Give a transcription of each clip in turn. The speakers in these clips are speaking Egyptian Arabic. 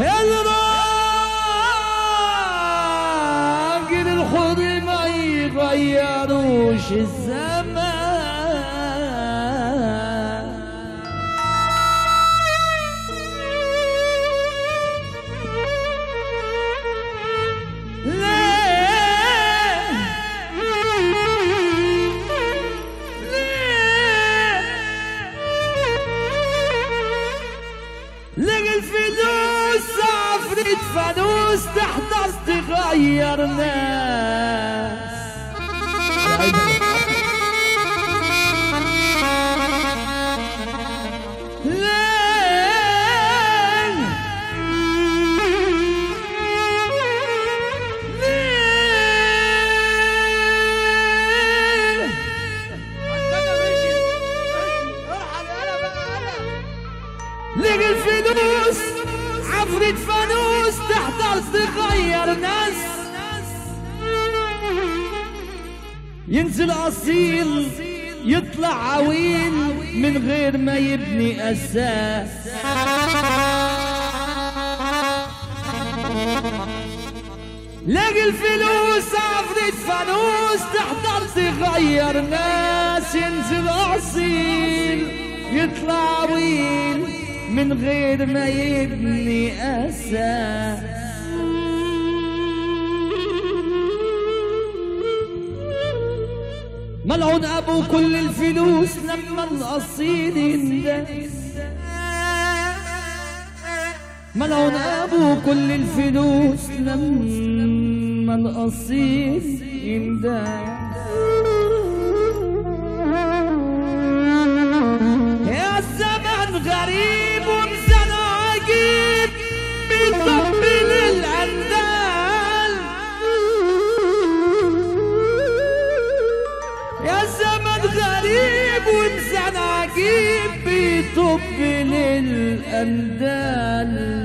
الراجل الحر ما يغيروش الزمان لقى الفلوس عفريت فانوس تحضر تغير ناس ليه ليه لقى الفلوس عفريت فانوس تحضر تغير ناس ينزل اصيل يطلع عويل من غير ما يبني اساس لاقي الفلوس عفريت فانوس تحضر تغير ناس ينزل اصيل يطلع عويل من غير ما يبني اساس ملعون ابو كل الفلوس لما الاصيل يندس ملعون ابو كل الفلوس لما الاصيل يندس يا الزمن غريب ومزن عجيب بيطبل الاندال يا الزمن غريب ومزن عجيب بيطبل الاندال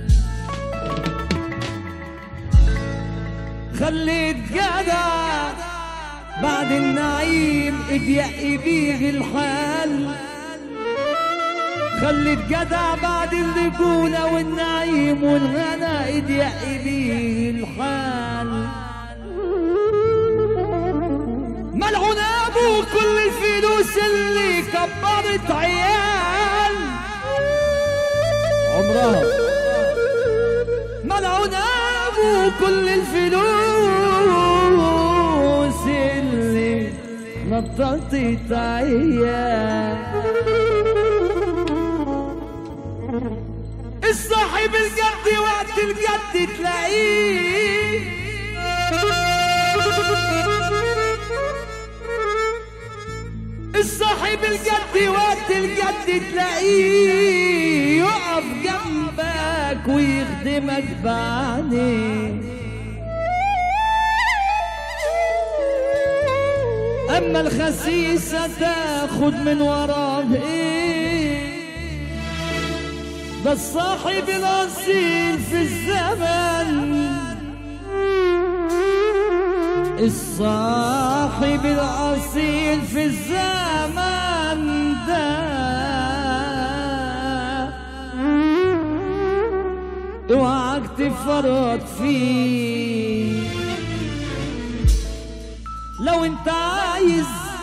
خليت جدع بعد النعيم اضيق بيه الحال خليت جدع بعد الرجولة والنعيم والغنى اضيق بيه الحال ملعون ابو كل الفلوس اللي كبرت عيال عمرها ملعون ابو كل الفلوس اللي نطرت عيال الصاحب الجد وقت الجد تلاقيه الصاحب الجد وقت الجد تلاقيه يقف جنبك ويخدمك بعينيه اما الخسيسة تاخد من وراه ايه ده الصاحب الاصيل في الزمن الصاحب الاصيل في الزمن ده اوعك تفرط فيه لو انت عايز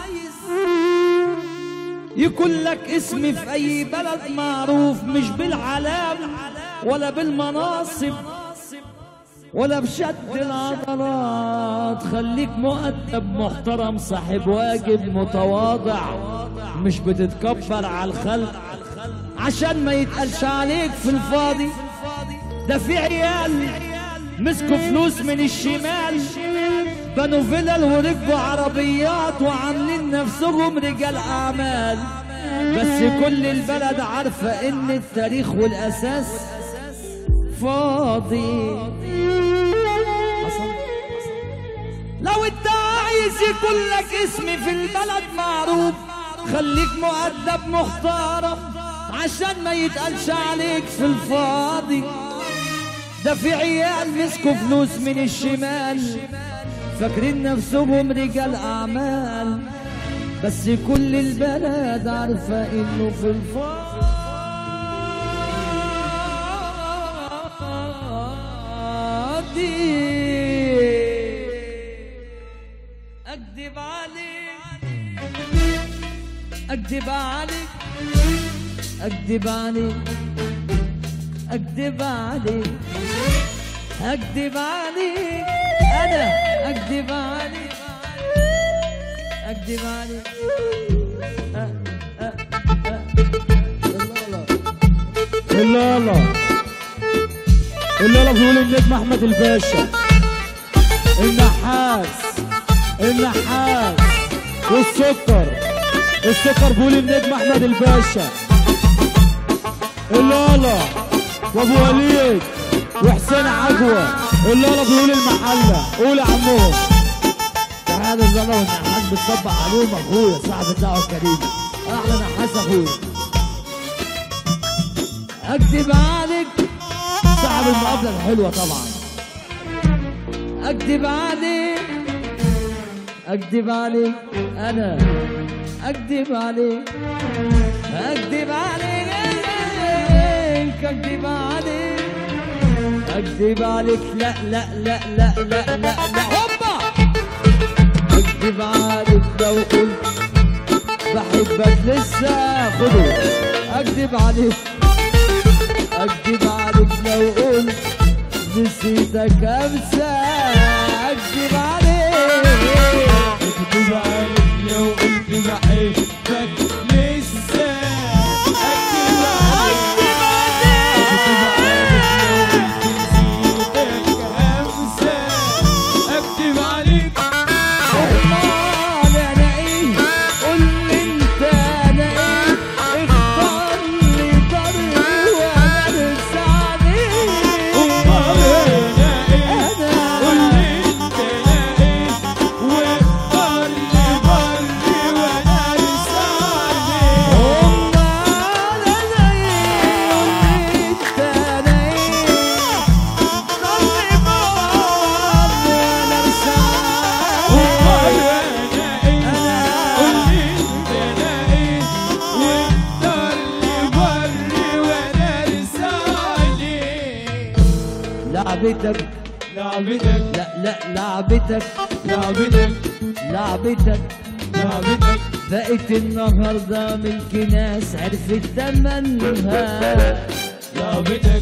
يكون لك اسم في اي بلد معروف مش بالعلام ولا بالمناصب ولا بشد العضلات خليك مؤدب محترم صاحب واجب متواضع مش بتتكبر على الخلق عشان ما يتقالش عليك في الفاضي ده في عيال مسكوا فلوس من الشمال بنوا فلل وركبوا عربيات وعاملين نفسهم رجال اعمال بس كل البلد عارفة ان التاريخ والاساس فاضي حصل لو انت عايز يكون لك اسم في البلد معروف خليك مؤدب محترم عشان ما يتقالش عليك في الفاضي ده في عيال مسكوا فلوس من الشمال فاكرين نفسهم رجال اعمال بس كل البلد عارفه انه في اكذب عليك اكذب عليك اكذب عليك اكذب عليك انا اكذب عليك اكذب عليك أه أه أه اللالا اللالا بيقول النجم احمد الباشا النحاس النحاس والسكر السكر بيقول النجم احمد الباشا اللالا وابو وليد وحسين عجوه اللالا بيقول المحله قول يا عمهم تعال الزلمه والنحاس بتصبح عليهم اخويا صاحب الدعوه الكريمه احلى نحاس اخويا اكذب عليك صاحب المقابله الحلوه طبعا اكذب عليك اكذب عليك انا اكذب عليك اكذب عليك اكذب عليك اكذب عليك لا لا لا لا لا لا لا هوبا اكذب عليك لو قلت بحبك لسه خده اكذب عليك اكذب عليك لو قلت نسيتك امسى اكذب عليك اكتب عليك لو قلت بحبك لسه اكتب عليك اكتب عليك لو قلت نسيتك همسة اكتب عليك امال انا ايه قول لي انت انا ايه اختار لي طريق وانا لسه عليك امال انا ايه انا قول لي انت انا ايه واختار لي بري وانا لسه عليك امال انا ايه قول لي انت انا ايه اختار لي طريق وانا لسه امال عليك انا ايه قول لي انت انا ايه واختار لي بري وانا لسه عليك لعبتك لعبتك لا لا لعبتك لعبتك لعبتك لعبتك بقت النهارده ملك ناس عرفت تمنها لعبتك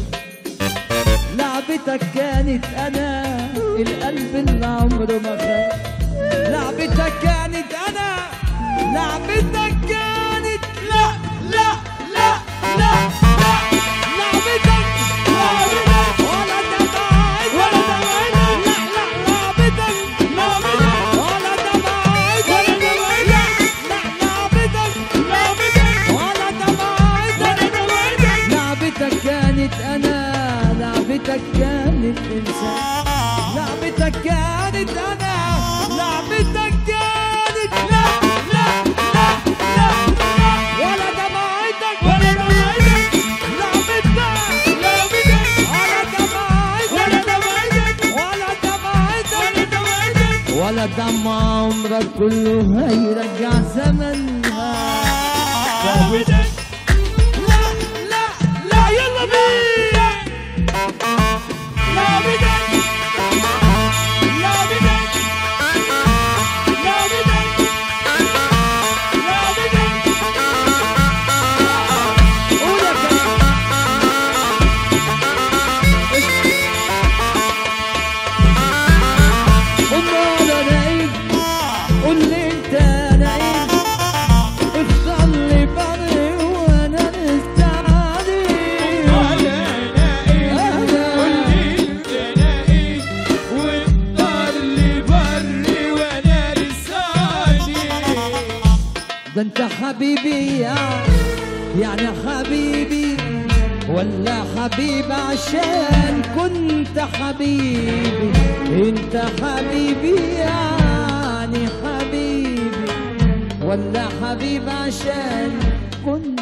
لعبتك كانت انا القلب اللي عمره ما خان لعبتك كانت انا لعبتك كانت لا لا لا لا لا لعبتك لعبتك ولا دمعت ولا دمعت لا لا لعبتك لعبتك ولا دمعت ولا دمعت لا لا لعبتك لعبتك ولا دمعت ولا دمعت لعبتك كانت انا لعبتك كانت انسان لعبتك كانت انا لعبتك كانت لا لا لا لا لا ولا دمعتك ولا دمعتك لعبتك لعبتك ولا دمعتك ولا دمعتك ولا دمعتك ولا دمعتك ولا دمع عمرك كله هيرجع زمنها لعبتك لا لا لا يلا بينا لا بينا لا بينا لا بينا لا بينا قول يا كريم امال انا ايه قول لي انت انا ايه اختار لي بري وانا مستعدي انا ايه قول لي انت انا ايه واختار لي بري وانا لسه عليك ده انت حبيبي يعني يعني حبيبي ولا حبيب عشان كنت حبيبي انت حبيبي يعني حبيبي ولا حبيب عشان كنت